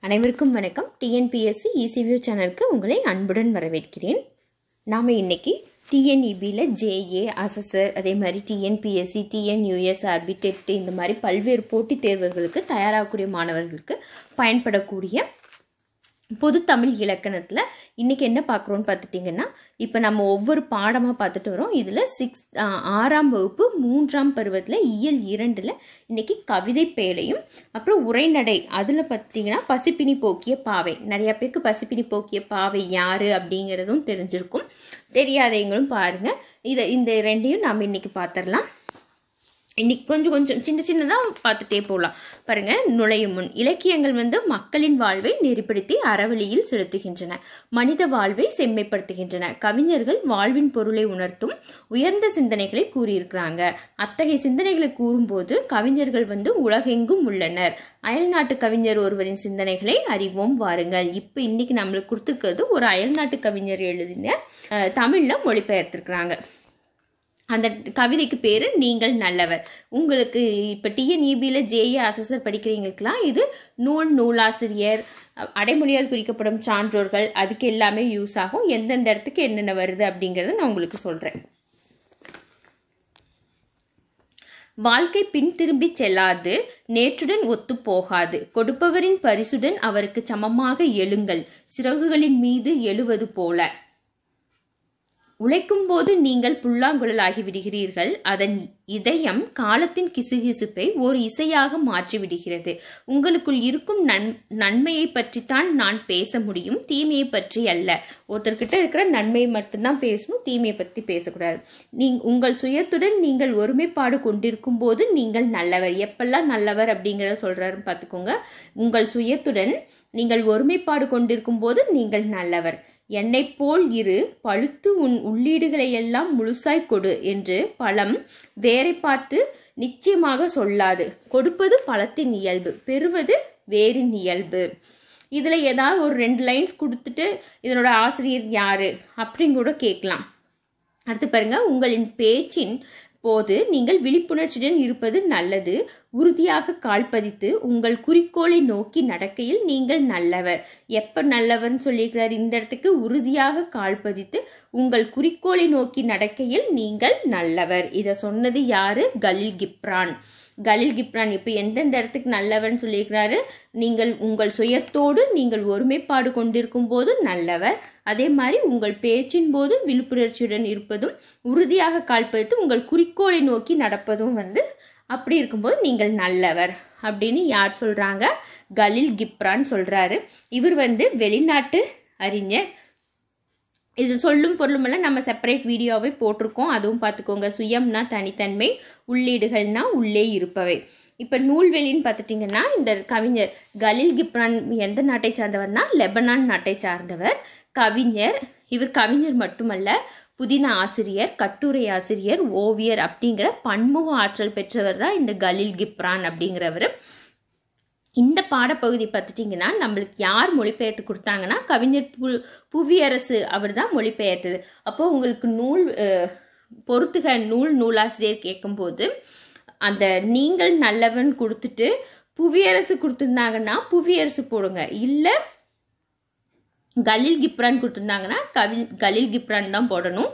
அனைவருக்கும் வணக்கம் டிஎன்பிஎஸ்சி இசிவியூ சேனலுக்கு உங்களை அன்புடன் வரவேற்கிறேன் நாம் இன்னைக்கு டிஎன்இபியில் ஜேஏ அசஸர் அதே மாதிரி டிஎன்பிஎஸ்சி டிஎன்யூஎஸ் ஆர்பி டெட் இந்த மாதிரி பல்வேறு போட்டித் தேர்வுகளுக்கு தயாராகக்கூடிய மாணவர்களுக்கு பயன்படக்கூடிய பொது தமிழ் இலக்கணத்தில் இன்னைக்கு என்ன பார்க்குறோன்னு பார்த்துட்டிங்கன்னா இப்போ நம்ம ஒவ்வொரு பாடமாக பார்த்துட்டு வரோம் இதில் சிக்ஸ் ஆறாம் வகுப்பு மூன்றாம் பருவத்தில் இயல் இரண்டில் இன்னைக்கு கவிதை பேழையும் அப்புறம் உரைநடை அதில் பார்த்திங்கன்னா பசிப்பினி போக்கிய பாவை நிறைய பேருக்கு பசிப்பினி போக்கிய பாவை யார் அப்படிங்கிறதும் தெரிஞ்சிருக்கும் தெரியாதவங்களும் பாருங்கள் இதை இந்த ரெண்டையும் நாம் இன்னைக்கு பார்த்துடலாம் இன்னைக்கு கொஞ்சம் கொஞ்சம் சின்ன சின்னதாக பார்த்துட்டே போகலாம் பாருங்க நுழையும் முன் இலக்கியங்கள் வந்து மக்களின் வாழ்வை நெறிப்படுத்தி அறவழியில் செலுத்துகின்றன மனித வாழ்வை செம்மைப்படுத்துகின்றன கவிஞர்கள் வாழ்வின் பொருளை உணர்த்தும் உயர்ந்த சிந்தனைகளை கூறியிருக்கிறாங்க அத்தகைய சிந்தனைகளை கூறும்போது கவிஞர்கள் வந்து உலகெங்கும் உள்ளனர் அயல்நாட்டு கவிஞர் ஒருவரின் சிந்தனைகளை அறிவோம் வாருங்கள் இப்போ இன்னைக்கு நம்மளுக்கு கொடுத்துருக்கிறது ஒரு அயல்நாட்டு கவிஞர் எழுதின தமிழில் மொழிபெயர்த்திருக்கிறாங்க அந்த கவிதைக்கு பேர் நீங்கள் நல்லவர் உங்களுக்கு இப்போ டிஎன்இபியில் ஜேஏ அசஸர் படிக்கிறவங்களுக்குலாம் இது நூல் நூலாசிரியர் அடைமொழியால் குறிக்கப்படும் சான்றோர்கள் அதுக்கு எல்லாமே யூஸ் ஆகும் எந்தெந்த இடத்துக்கு என்னென்ன வருது அப்படிங்கிறத நான் உங்களுக்கு சொல்கிறேன் வாழ்க்கை பின் திரும்பி செல்லாது நேற்றுடன் ஒத்து போகாது கொடுப்பவரின் பரிசுடன் அவருக்கு சமமாக எழுங்கள் சிறகுகளின் மீது எழுவது போல உழைக்கும் போது நீங்கள் புல்லாங்குழல் ஆகிவிடுகிறீர்கள் அதன் இதயம் காலத்தின் கிசுகிசுப்பை ஒரு இசையாக மாற்றிவிடுகிறது உங்களுக்குள் இருக்கும் நன் நன்மையை பற்றித்தான் நான் பேச முடியும் தீமையை பற்றி அல்ல ஒருத்தர்கிட்ட இருக்கிற நன்மையை மட்டும்தான் பேசணும் தீமையை பற்றி பேசக்கூடாது நீ உங்கள் சுயத்துடன் நீங்கள் ஒருமைப்பாடு கொண்டிருக்கும் போது நீங்கள் நல்லவர் எப்பெல்லாம் நல்லவர் அப்படிங்கிறத சொல்றாருன்னு பார்த்துக்கோங்க உங்கள் சுயத்துடன் நீங்கள் ஒருமைப்பாடு கொண்டிருக்கும் போது நீங்கள் நல்லவர் என்னை போல் இரு பழுத்து உன் உள்ளீடுகளை எல்லாம் முழுசாய் கொடு என்று பழம் வேரை பார்த்து நிச்சயமாக சொல்லாது கொடுப்பது பழத்தின் இயல்பு பெறுவது வேரின் இயல்பு இதில் ஏதாவது ஒரு ரெண்டு லைன்ஸ் கொடுத்துட்டு இதனோட ஆசிரியர் யாரு அப்படின்னு கூட கேட்கலாம் அடுத்து பாருங்க உங்களின் பேச்சின் போது நீங்கள் விழிப்புணர்ச்சியுடன் இருப்பது நல்லது உறுதியாக கால்பதித்து உங்கள் குறிக்கோளை நோக்கி நடக்கையில் நீங்கள் நல்லவர் எப்ப நல்லவர்னு சொல்லியிருக்கிறார் இந்த இடத்துக்கு உறுதியாக கால்பதித்து உங்கள் குறிக்கோளை நோக்கி நடக்கையில் நீங்கள் நல்லவர் இதை சொன்னது யாரு கலில் கிப்ரான் கலில் கிப்ரான் இப்போ எந்தெந்த இடத்துக்கு நல்லவர்னு சொல்லியிருக்கிறாரு நீங்கள் உங்கள் சுயத்தோடு நீங்கள் ஒருமைப்பாடு கொண்டிருக்கும் போது நல்லவர் அதே மாதிரி உங்கள் பேச்சின் போது விழிப்புணர்ச்சியுடன் இருப்பதும் உறுதியாக கால்பதித்து உங்கள் குறிக்கோளை நோக்கி நடப்பதும் வந்து அப்படி இருக்கும்போது நீங்கள் நல்லவர் அப்படின்னு யார் சொல்றாங்க கலில் கிப்ரான் சொல்றாரு இவர் வந்து வெளிநாட்டு அறிஞர் இது சொல்லும் பொருளுமெல்லாம் நம்ம செப்பரேட் வீடியோவை போட்டிருக்கோம் அதுவும் பார்த்துக்கோங்க சுயம்னா தனித்தன்மை உள்ளீடுகள்னா உள்ளே இருப்பவை இப்போ நூல்வெளின்னு பார்த்துட்டிங்கன்னா இந்த கவிஞர் கலில் கிப்ரான் எந்த நாட்டை சார்ந்தவர்னா லெபனான் நாட்டை சார்ந்தவர் கவிஞர் இவர் கவிஞர் மட்டுமல்ல புதின ஆசிரியர் கட்டுரை ஆசிரியர் ஓவியர் அப்படிங்கிற பன்முக ஆற்றல் பெற்றவர் தான் இந்த கலில் கிப்ரான் அப்படிங்கிறவர் இந்த பாடப்பகுதி பார்த்துட்டிங்கன்னா நம்மளுக்கு யார் மொழிபெயர்த்து கொடுத்தாங்கன்னா கவிஞர் பு புவியரசு அவர் தான் மொழிபெயர்த்தது அப்போ உங்களுக்கு நூல் பொறுத்துக நூல் நூலாசிரியர் கேட்கும்போது அந்த நீங்கள் நல்லவன் கொடுத்துட்டு புவியரசு கொடுத்துருந்தாங்கன்னா புவியரசு போடுங்க இல்லை கலில் கிப்ரான் கொடுத்துருந்தாங்கன்னா கவி கலில் கிப்ரான் தான் போடணும்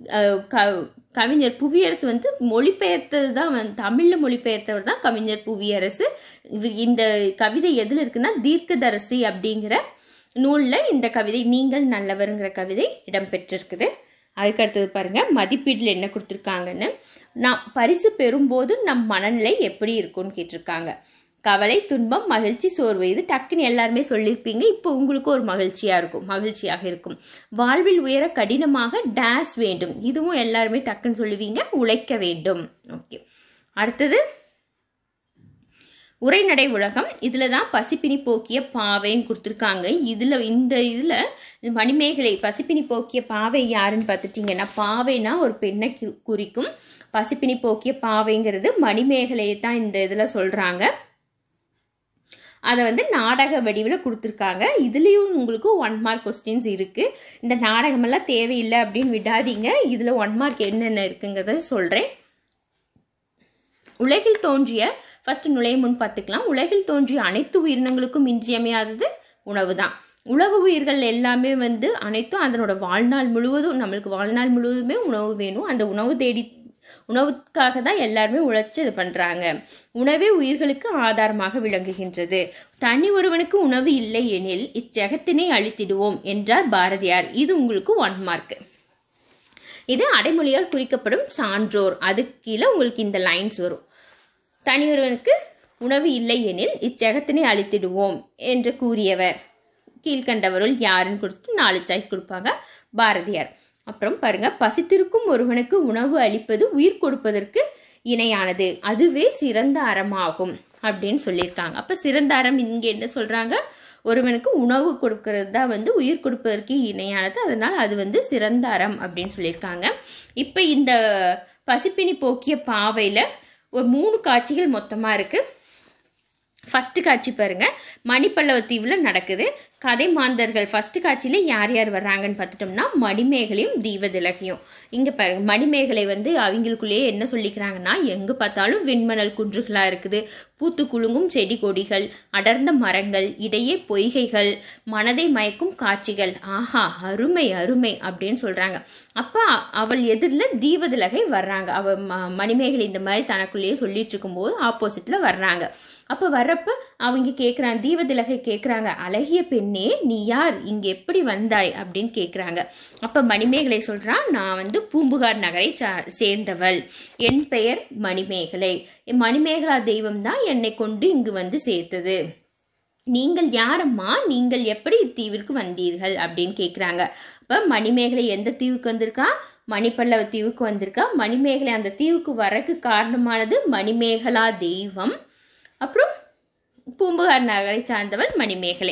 கவிஞர் புவியரசு வந்து மொழிபெயர்த்தது தான் வந்து தமிழில் மொழிபெயர்த்தவர் தான் கவிஞர் புவியரசு இந்த கவிதை எதில் இருக்குன்னா தீர்க்கதரசி அப்படிங்கிற நூலில் இந்த கவிதை நீங்கள் நல்லவருங்கிற கவிதை இடம்பெற்றிருக்குது அதுக்கடுத்தது பாருங்க மதிப்பீட்டில் என்ன கொடுத்துருக்காங்கன்னு நான் பரிசு பெறும்போது நம் மனநிலை எப்படி இருக்கும்னு கேட்டிருக்காங்க கவலை துன்பம் மகிழ்ச்சி சோர்வு இது டக்குன்னு எல்லாருமே சொல்லியிருப்பீங்க இப்போ உங்களுக்கு ஒரு மகிழ்ச்சியாக இருக்கும் மகிழ்ச்சியாக இருக்கும் வாழ்வில் உயர கடினமாக டேஸ் வேண்டும் இதுவும் எல்லாருமே டக்குன்னு சொல்லுவீங்க உழைக்க வேண்டும் ஓகே அடுத்தது உரைநடை உலகம் இதில் தான் பசிப்பினி போக்கிய பாவைன்னு கொடுத்துருக்காங்க இதில் இந்த இதில் மணிமேகலை பசிப்பினி போக்கிய பாவை யாருன்னு பார்த்துட்டிங்கன்னா பாவைனா ஒரு பெண்ணை குறிக்கும் பசிப்பினி போக்கிய பாவைங்கிறது மணிமேகலையை தான் இந்த இதில் சொல்கிறாங்க அதை வந்து நாடக வடிவில் கொடுத்துருக்காங்க இதுலேயும் உங்களுக்கு ஒன் மார்க் கொஸ்டின்ஸ் இருக்குது இந்த நாடகமெல்லாம் தேவையில்லை அப்படின்னு விடாதீங்க இதில் ஒன் மார்க் என்னென்ன இருக்குங்கிறத சொல்கிறேன் உலகில் தோன்றிய ஃபர்ஸ்ட் நுழைய முன் பார்த்துக்கலாம் உலகில் தோன்றிய அனைத்து உயிரினங்களுக்கும் இன்றியமையாதது உணவு தான் உலக உயிர்கள் எல்லாமே வந்து அனைத்தும் அதனோட வாழ்நாள் முழுவதும் நம்மளுக்கு வாழ்நாள் முழுவதுமே உணவு வேணும் அந்த உணவு தேடி உணவுக்காக தான் எல்லாருமே உழைச்சி இது பண்றாங்க உணவே உயிர்களுக்கு ஆதாரமாக விளங்குகின்றது தனி ஒருவனுக்கு உணவு இல்லை எனில் இச்செகத்தினை அழித்திடுவோம் என்றார் பாரதியார் இது உங்களுக்கு ஒன் மார்க் இது அடைமொழியால் குறிக்கப்படும் சான்றோர் அதுக்கு கீழே உங்களுக்கு இந்த லைன்ஸ் வரும் தனியொருவனுக்கு உணவு இல்லை எனில் இச்செகத்தினை அழித்திடுவோம் என்று கூறியவர் கீழ்கண்டவருள் யாருன்னு கொடுத்து நாலு சாய்ஸ் கொடுப்பாங்க பாரதியார் அப்புறம் பாருங்க பசித்திருக்கும் ஒருவனுக்கு உணவு அளிப்பது உயிர் கொடுப்பதற்கு இணையானது அதுவே சிறந்த அறமாகும் அப்படின்னு சொல்லியிருக்காங்க அப்ப சிறந்த அறம் இங்க என்ன சொல்றாங்க ஒருவனுக்கு உணவு கொடுக்கறது தான் வந்து உயிர் கொடுப்பதற்கு இணையானது அதனால் அது வந்து சிறந்த அறம் அப்படின்னு சொல்லியிருக்காங்க இப்போ இந்த பசிப்பினி போக்கிய பாவையில் ஒரு மூணு காட்சிகள் மொத்தமாக இருக்கு ஃபர்ஸ்ட் காட்சி பாருங்க மணிப்பல்லவ தீவில் நடக்குது கதை மாந்தர்கள் ஃபர்ஸ்ட் காட்சியில யார் யார் வர்றாங்கன்னு பார்த்துட்டோம்னா மணிமேகலையும் தீவதிலகையும் இங்க பாருங்க மணிமேகலை வந்து அவங்களுக்குள்ளேயே என்ன சொல்லிக்கிறாங்கன்னா எங்க பார்த்தாலும் வெண்மணல் குன்றுகளா இருக்குது பூத்து குலுங்கும் செடி கொடிகள் அடர்ந்த மரங்கள் இடையே பொய்கைகள் மனதை மயக்கும் காட்சிகள் ஆஹா அருமை அருமை அப்படின்னு சொல்றாங்க அப்ப அவள் எதிரில் தீவதிலகை வர்றாங்க அவ ம- மணிமேகலை இந்த மாதிரி தனக்குள்ளேயே சொல்லிட்டு இருக்கும்போது ஆப்போசிட்ல வர்றாங்க அப்ப வர்றப்ப அவங்க கேக்குறாங்க தீவதிலகை கேக்குறாங்க அழகிய பெண்ணே நீ யார் இங்க எப்படி வந்தாய் அப்படின்னு கேக்குறாங்க அப்ப மணிமேகலை சொல்றான் நான் வந்து பூம்புகார் நகரை சா- சேர்ந்தவள் என் பெயர் மணிமேகலை மணிமேகலா தெய்வம் தான் என்னை கொண்டு இங்கு வந்து சேர்த்தது நீங்கள் யாரம்மா நீங்கள் எப்படி இத்தீவிற்கு வந்தீர்கள் அப்படின்னு கேக்குறாங்க அப்ப மணிமேகலை எந்த தீவுக்கு வந்திருக்கா மணிப்பல்லவ தீவுக்கு வந்திருக்கா மணிமேகலை அந்த தீவுக்கு வரக்கு காரணமானது மணிமேகலா தெய்வம் அப்புறம் பூம்புகார் நகரை சார்ந்தவள் மணிமேகலை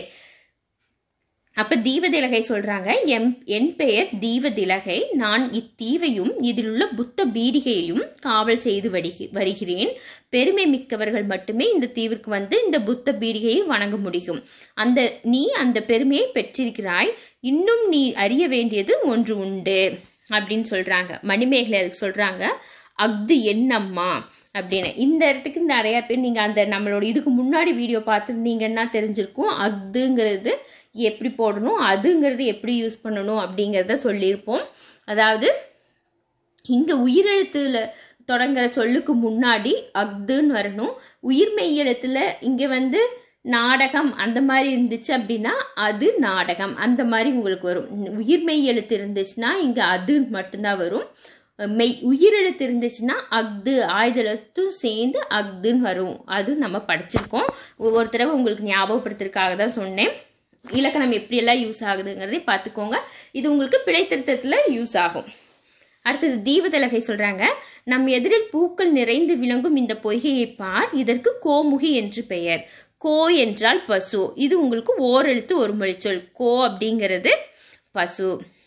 அப்ப தீவதிலகை சொல்றாங்க எம் என் பெயர் தீவதிலகை நான் இத்தீவையும் இதிலுள்ள புத்த பீடிகையையும் காவல் செய்து வடிகி- வருகிறேன் பெருமை மிக்கவர்கள் மட்டுமே இந்த தீவிற்கு வந்து இந்த புத்த பீடிகையை வணங்க முடியும் அந்த நீ அந்த பெருமையை பெற்றிருக்கிறாய் இன்னும் நீ அறிய வேண்டியது ஒன்று உண்டு அப்படின்னு சொல்றாங்க மணிமேகலை அதுக்கு சொல்றாங்க அஃது என்னம்மா அப்படின்னு இந்த இடத்துக்கு நிறைய பேர் நீங்க அந்த நம்மளோட இதுக்கு முன்னாடி வீடியோ பார்த்துருந்தீங்கன்னா தெரிஞ்சிருக்கும் அஃதுங்கிறது எப்படி போடணும் அதுங்கிறது எப்படி யூஸ் பண்ணணும் அப்படிங்கிறத சொல்லியிருப்போம் அதாவது இங்க உயிரெழுத்துல தொடங்குற சொல்லுக்கு முன்னாடி அஃதுன்னு வரணும் உயிர்மெய் எழுத்துல இங்க வந்து நாடகம் அந்த மாதிரி இருந்துச்சு அப்படின்னா அது நாடகம் அந்த மாதிரி உங்களுக்கு வரும் உயிர்மெய் எழுத்து இருந்துச்சுன்னா இங்க அது மட்டும்தான் வரும் மெய் உயிரெழுத்து இருந்துச்சுன்னா அஃது ஆயுதத்தும் சேர்ந்து அஃதுன்னு வரும் அது நம்ம படிச்சிருக்கோம் ஒரு தடவை உங்களுக்கு ஞாபகப்படுத்துறதுக்காக தான் சொன்னேன் இலக்கணம் எப்படியெல்லாம் யூஸ் ஆகுதுங்கிறதை பார்த்துக்கோங்க இது உங்களுக்கு பிழைத்திருத்தத்தில் யூஸ் ஆகும் அடுத்தது தீவதலகை சொல்றாங்க நம் எதிரில் பூக்கள் நிறைந்து விளங்கும் இந்த பொய்கையை பார் இதற்கு கோமுகி என்று பெயர் கோ என்றால் பசு இது உங்களுக்கு ஓரெழுத்து ஒரு மொழிச்சொல் கோ அப்படிங்கிறது பசு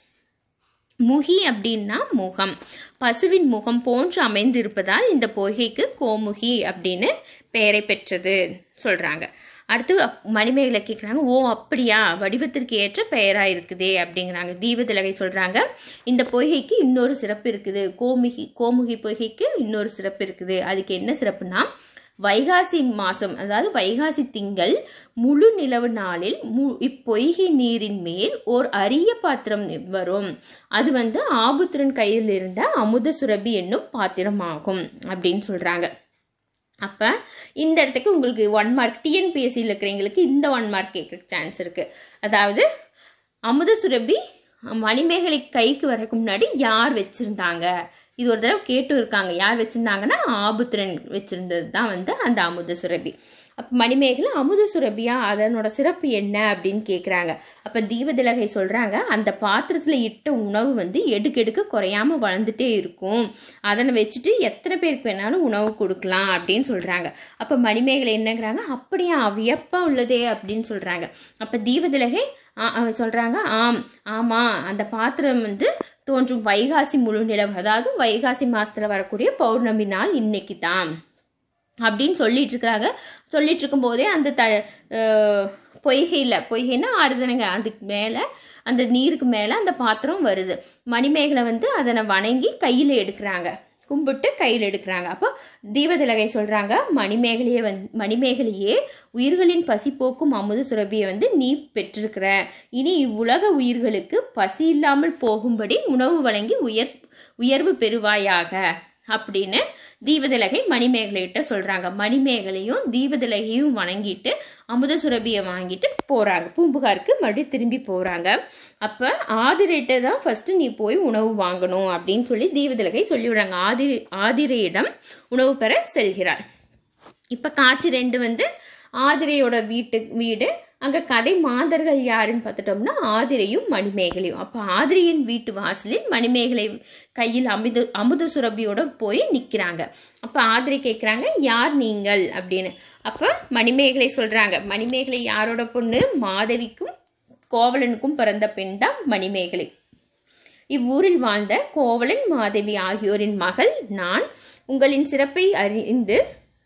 முகி அப்படின்னா முகம் பசுவின் முகம் போன்று அமைந்திருப்பதால் இந்த பொய்கைக்கு கோமுகி அப்படின்னு பெயரை பெற்றது சொல்றாங்க அடுத்து அப்- மணிமேகலை கேட்குறாங்க ஓ அப்படியா வடிவத்திற்கு ஏற்ற பெயரா இருக்குதே அப்படிங்கிறாங்க தீபதிலகை சொல்றாங்க இந்த பொய்கைக்கு இன்னொரு சிறப்பு இருக்குது கோமுகி கோமுகி பொய்கைக்கு இன்னொரு சிறப்பு இருக்குது அதுக்கு என்ன சிறப்புனா வைகாசி மாசம் அதாவது வைகாசி திங்கள் முழு நிலவு நாளில் மு இப்பொய்கை நீரின் மேல் ஓர் அரிய பாத்திரம் வரும் அது வந்து ஆபுத்திரன் கையில் இருந்த அமுத சுரபி என்னும் பாத்திரமாகும் அப்படின்னு சொல்றாங்க அப்ப இந்த இடத்துக்கு உங்களுக்கு ஒன் மார்க் டிஎன்பிஎஸ்சியில் இருக்கிறவங்களுக்கு இந்த ஒன் மார்க் கேட்க சான்ஸ் இருக்கு அதாவது அமுத சுரபி மணிமேகலை கைக்கு வரக்கு முன்னாடி யார் வச்சிருந்தாங்க இது ஒரு தடவை கேட்டு இருக்காங்க யார் வச்சிருந்தாங்கன்னா ஆபுத்திரன் வச்சிருந்தது தான் வந்து அந்த அமுத சுரபி அப்ப மணிமேகலை அமுத சுரபியா அதனோட சிறப்பு என்ன அப்படின்னு கேக்குறாங்க அப்ப தீபதிலகை சொல்றாங்க அந்த பாத்திரத்துல இட்ட உணவு வந்து எடுக்கெடுக்க குறையாம வளர்ந்துட்டே இருக்கும் அதனை வச்சுட்டு எத்தனை பேருக்கு வேணாலும் உணவு கொடுக்கலாம் அப்படின்னு சொல்றாங்க அப்ப மணிமேகலை என்னங்கிறாங்க அப்படியா வியப்பா உள்ளதே அப்படின்னு சொல்றாங்க அப்ப தீபதிலகை ஆ, ஆ, சொல்றாங்க ஆம் ஆமா அந்த பாத்திரம் வந்து தோன்றும் வைகாசி முழு நிலவு அதாவது வைகாசி மாசத்துல வரக்கூடிய பௌர்ணமி நாள் இன்னைக்கு தான் அப்படின்னு சொல்லிட்டு இருக்கிறாங்க சொல்லிட்டு இருக்கும் போதே அந்த த அஹ், பொய்கையில் பொய்கைன்னா ஆறுதனைங்க அதுக்கு மேலே அந்த நீருக்கு மேலே அந்த பாத்திரம் வருது மணிமேகலை வந்து அதனை வணங்கி கையில் எடுக்கிறாங்க கும்பிட்டு கையில் எடுக்கிறாங்க அப்போ தீபதிலகை சொல்றாங்க மணிமேகலையே வந் மணிமேகலையே உயிர்களின் பசி போக்கும் அமுத சுரபியை வந்து நீ பெற்றிருக்கிற இனி இவ்வுலக உயிர்களுக்கு பசி இல்லாமல் போகும்படி உணவு வழங்கி உயர் உயர்வு பெறுவாயாக அப்படின்னு தீபதிலகை மணிமேகலைகிட்ட சொல்றாங்க மணிமேகலையும் தீபதிலகையும் வணங்கிட்டு அமுத சுரபியை வாங்கிட்டு போறாங்க பூம்புகாருக்கு மறுபடியும் திரும்பி போறாங்க அப்ப ஆதிரைட்ட தான் ஃபர்ஸ்ட் நீ போய் உணவு வாங்கணும் அப்படின்னு சொல்லி தீபதிலகை சொல்லிவிடுறாங்க ஆதி ஆதிரையிடம் உணவு பெற செல்கிறாள் இப்ப காட்சி ரெண்டு வந்து ஆதிரையோட வீட்டு வீடு அங்க கதை மாந்தர்கள் யாருன்னு பார்த்துட்டோம்னா ஆதிரையும் மணிமேகலையும் அப்ப ஆதிரையின் வீட்டு வாசலில் மணிமேகலை கையில் அமுத அமுத சுரபியோட போய் நிக்கிறாங்க அப்ப ஆதிரை கேக்குறாங்க யார் நீங்கள் அப்படின்னு அப்ப மணிமேகலை சொல்றாங்க மணிமேகலை யாரோட பொண்ணு மாதவிக்கும் கோவலனுக்கும் பிறந்த பெண் தான் மணிமேகலை இவ்வூரில் வாழ்ந்த கோவலன் மாதவி ஆகியோரின் மகள் நான் உங்களின் சிறப்பை அறிந்து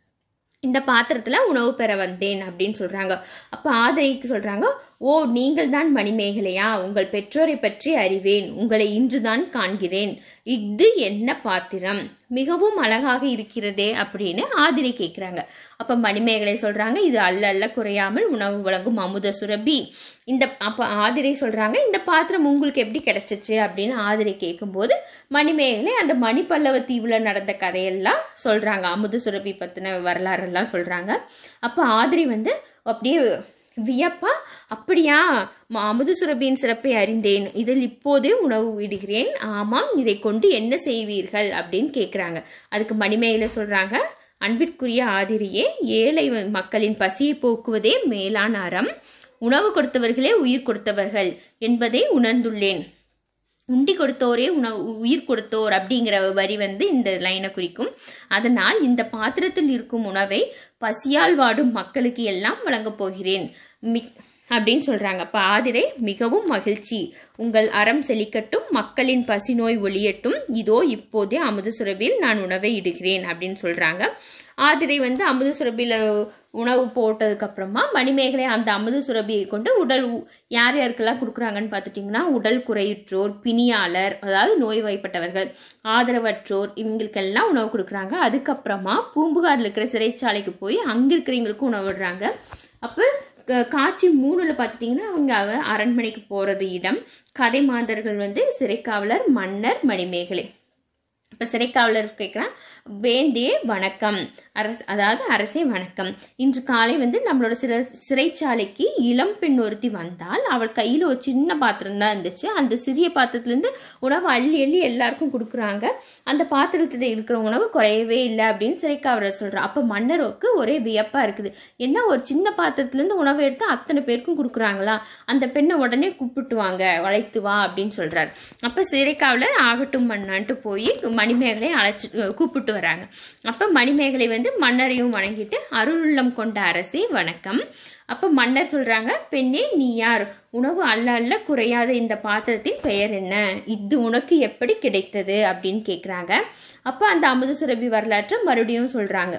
இந்த பாத்திரத்துல உணவு பெற வந்தேன் அப்படின்னு சொல்றாங்க அப்ப ஆதிரைக்கு சொல்றாங்க ஓ நீங்கள் தான் மணிமேகலையா உங்கள் பெற்றோரை பற்றி அறிவேன் உங்களை இன்றுதான் காண்கிறேன் இது என்ன பாத்திரம் மிகவும் அழகாக இருக்கிறதே அப்படின்னு ஆதிரை கேட்குறாங்க அப்ப மணிமேகலை சொல்றாங்க இது அல்ல அல்ல குறையாமல் உணவு வழங்கும் அமுத சுரபி இந்த அப்ப ஆதிரை சொல்றாங்க இந்த பாத்திரம் உங்களுக்கு எப்படி கிடைச்சிச்சு அப்படின்னு ஆதிரை கேட்கும்போது மணிமேகலை அந்த மணிப்பல்லவ தீவுல நடந்த கதையெல்லாம் சொல்றாங்க அமுத சுரபி பத்தின வரலாறெல்லாம் சொல்றாங்க அப்ப ஆதிரை வந்து அப்படியே வியப்பா அப்படியா ம- அமுத சுரபியின் சிறப்பை அறிந்தேன் இதில் இப்போதே உணவு விடுகிறேன் ஆமாம் இதை கொண்டு என்ன செய்வீர்கள் அப்படின்னு கேக்குறாங்க அதுக்கு மணிமேகலை சொல்றாங்க அன்பிற்குரிய ஆதிரியே ஏழை மக்களின் பசியை போக்குவதே மேலான அறம் உணவு கொடுத்தவர்களே உயிர் கொடுத்தவர்கள் என்பதை உணர்ந்துள்ளேன் உண்டி கொடுத்தோரே உணவு உயிர் கொடுத்தோர் அப்படிங்கிற வரி வந்து இந்த லைனை குறிக்கும் அதனால் இந்த பாத்திரத்தில் இருக்கும் உணவை பசியால் வாடும் மக்களுக்கு எல்லாம் வழங்கப் போகிறேன் மி அப்படின்னு சொல்றாங்க அப்ப ஆதிரை மிகவும் மகிழ்ச்சி உங்கள் அறம் செழிக்கட்டும் மக்களின் பசி நோய் ஒழியட்டும் இதோ இப்போதே அமுத சுரபியில் நான் உணவை இடுகிறேன் அப்படின்னு சொல்றாங்க ஆதிரை வந்து அமுத சுரபியில உணவு போட்டதுக்கு அப்புறமா மணிமேகலை அந்த அமுத சுரபியை கொண்டு உடல் உ- யார் யாருக்கெல்லாம் கொடுக்குறாங்கன்னு பார்த்துட்டிங்கன்னா உடல் குறையுற்றோர் பிணியாளர் அதாவது நோய்வாய்ப்பட்டவர்கள் ஆதரவற்றோர் இவங்களுக்கெல்லாம் உணவு கொடுக்குறாங்க அதுக்கப்புறமா பூம்புகாரில் இருக்கிற சிறைச்சாலைக்கு போய் அங்கே இருக்கிறவங்களுக்கும் உணவு விடுறாங்க அப்போ க- காட்சி மூணுல பார்த்துட்டிங்கன்னா அவங்க அவ அரண்மனைக்கு போறது இடம் கதை மாந்தர்கள் வந்து சிறைக்காவலர் மன்னர் மணிமேகலை இப்ப சிறைக்காவலர் கேட்குறான் வேந்தே வணக்கம் அரசு அதாவது அரசே வணக்கம் இன்று காலை வந்து நம்மளோட சிறை சிறைச்சாலைக்கு இளம் பெண் ஒருத்தி வந்தால் அவள் கையில் ஒரு சின்ன பாத்திரம் தான் இருந்துச்சு அந்த சிறிய பாத்திரத்துலேருந்து உணவு அள்ளி அள்ளி எல்லாருக்கும் கொடுக்குறாங்க அந்த பாத்திரத்தில் இருக்கிற உணவு குறையவே இல்லை அப்படின்னு சிறைக்காவலர் சொல்கிறான் அப்போ மன்னருக்கு ஒரே வியப்பாக இருக்குது என்ன ஒரு சின்ன பாத்திரத்துலேருந்து உணவு எடுத்து அத்தனை பேருக்கும் கொடுக்குறாங்களா அந்த பெண்ணை உடனே கூப்பிட்டு வாங்க அழைத்து வா அப்படின்னு சொல்கிறார் அப்போ சிறைக்காவலர் ஆகட்டும் மன்னான்ட்டு போய் மணிமேகலை அழைச்சி கூப்பிட்டு வராங்க அப்போ மணிமேகலை வந்து மன்னரையும் வணங்கிட்டு அருளுள்ளம் கொண்ட அரசே வணக்கம் அப்போ மன்னர் சொல்றாங்க பெண்ணே நீ யார் உணவு அல்ல அல்ல குறையாத இந்த பாத்திரத்தின் பெயர் என்ன இது உனக்கு எப்படி கிடைத்தது அப்படின்னு கேட்குறாங்க அப்போ அந்த அமுத சுரபி வரலாற்றை மறுபடியும் சொல்றாங்க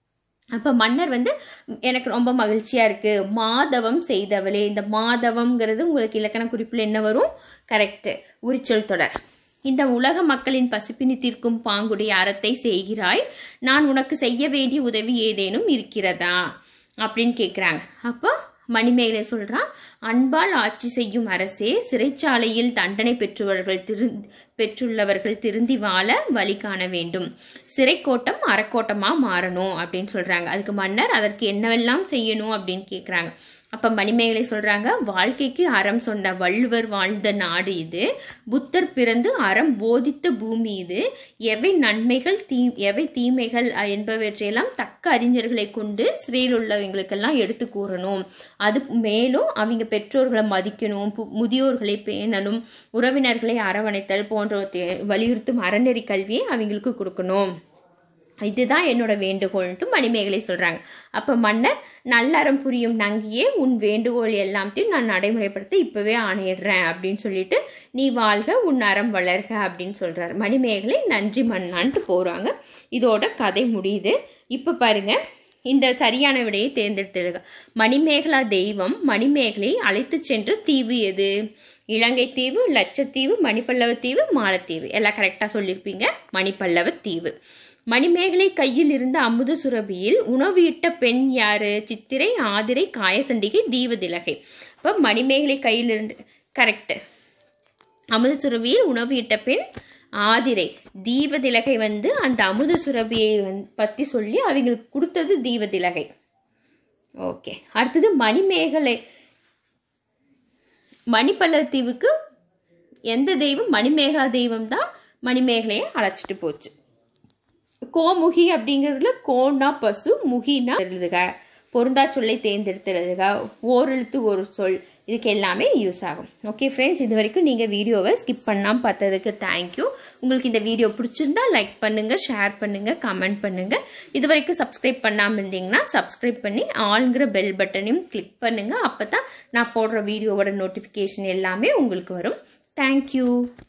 அப்ப மன்னர் வந்து எனக்கு ரொம்ப மகிழ்ச்சியா இருக்கு மாதவம் செய்தவளே இந்த மாதவம்ங்கிறது உங்களுக்கு இலக்கண குறிப்பில் என்ன வரும் கரெக்ட் உரிச்சொல் தொடர் இந்த உலக மக்களின் பசிப்பினி தீர்க்கும் பாங்குடைய அறத்தை செய்கிறாய் நான் உனக்கு செய்ய வேண்டிய உதவி ஏதேனும் இருக்கிறதா அப்படின்னு கேக்குறாங்க அப்போ மணிமேகலை சொல்றான் அன்பால் ஆட்சி செய்யும் அரசே சிறைச்சாலையில் தண்டனை பெற்றவர்கள் திரு பெற்றுள்ளவர்கள் திருந்தி வாழ வழி காண வேண்டும் சிறைக்கோட்டம் அறக்கோட்டமா மாறணும் அப்படின்னு சொல்றாங்க அதுக்கு மன்னர் அதற்கு என்னவெல்லாம் செய்யணும் அப்படின்னு கேக்குறாங்க அப்ப மணிமேகலை சொல்றாங்க வாழ்க்கைக்கு அறம் சொன்ன வள்ளுவர் வாழ்ந்த நாடு இது புத்தர் பிறந்து அறம் போதித்த பூமி இது எவை நன்மைகள் தீ எவை தீமைகள் அஹ், என்பவற்றையெல்லாம் தக்க அறிஞர்களை கொண்டு சிறையில் உள்ளவங்களுக்கெல்லாம் எடுத்து கூறணும் அது மேலும் அவங்க பெற்றோர்களை மதிக்கணும் பு- முதியோர்களை பேணணும் உறவினர்களை அரவணைத்தல் போன்றவற்றை வலியுறுத்தும் அறநெறி கல்வியை அவங்களுக்கு கொடுக்கணும் இதுதான் என்னோட வேண்டுகோள்ன்ட்டு மணிமேகலை சொல்றாங்க அப்ப மன்னர் நல்லறம் புரியும் நங்கியே உன் வேண்டுகோள் எல்லாத்தையும் நான் நடைமுறைப்படுத்த இப்பவே ஆணையிடுறேன் அப்படின்னு சொல்லிட்டு நீ வாழ்க உன் அறம் வளர்க அப்படின்னு சொல்றாரு மணிமேகலை நன்றி மன்னான்ட்டு போறாங்க இதோட கதை முடியுது இப்ப பாருங்க இந்த சரியான விடையை தேர்ந்தெடுத்தது மணிமேகலா தெய்வம் மணிமேகலை அழைத்து சென்ற தீவு எது இலங்கை தீவு லட்சத்தீவு மணிப்பல்லவ தீவு மாலத்தீவு எல்லாம் கரெக்டாக சொல்லியிருப்பீங்க மணிப்பல்லவ தீவு மணிமேகலை கையில் இருந்த அமுத சுரபியில் உணவு இட்ட பெண் யாரு சித்திரை ஆதிரை காயசண்டிகை தீவதிலகை இப்போ மணிமேகலை கையில் இருந்து கரெக்டு அமுத சுரபியில் உணவு இட்ட பெண் ஆதிரை தீபதிலகை வந்து அந்த அமுத சுரபியை வந்து பற்றி சொல்லி அவங்களுக்கு கொடுத்தது தீபதிலகை ஓகே அடுத்தது மணிமேகலை மணிப்பல்லவ தீவுக்கு எந்த தெய்வம் மணிமேகலா தெய்வம் தான் மணிமேகலையை அழைச்சிட்டு போச்சு கோமுகி அப்படிங்கிறதுல கோனா பசு முகினா எழுதுக பொருந்தா சொல்லை தேர்ந்தெடுத்துறதுக ஓரெழுத்து ஒரு சொல் இதுக்கு எல்லாமே யூஸ் ஆகும் ஓகே ஃப்ரெண்ட்ஸ் இது வரைக்கும் நீங்கள் வீடியோவை ஸ்கிப் பண்ணாமல் பார்த்ததுக்கு தேங்க்யூ உங்களுக்கு இந்த வீடியோ பிடிச்சிருந்தா லைக் பண்ணுங்கள் ஷேர் பண்ணுங்கள் கமெண்ட் பண்ணுங்கள் இது வரைக்கும் சப்ஸ்கிரைப் பண்ணாமல் இருந்தீங்கன்னா சப்ஸ்கிரைப் பண்ணி ஆளுங்கிற பெல் பட்டனையும் கிளிக் பண்ணுங்கள் அப்போ தான் நான் போடுற வீடியோவோட நோட்டிஃபிகேஷன் எல்லாமே உங்களுக்கு வரும் தேங்க்யூ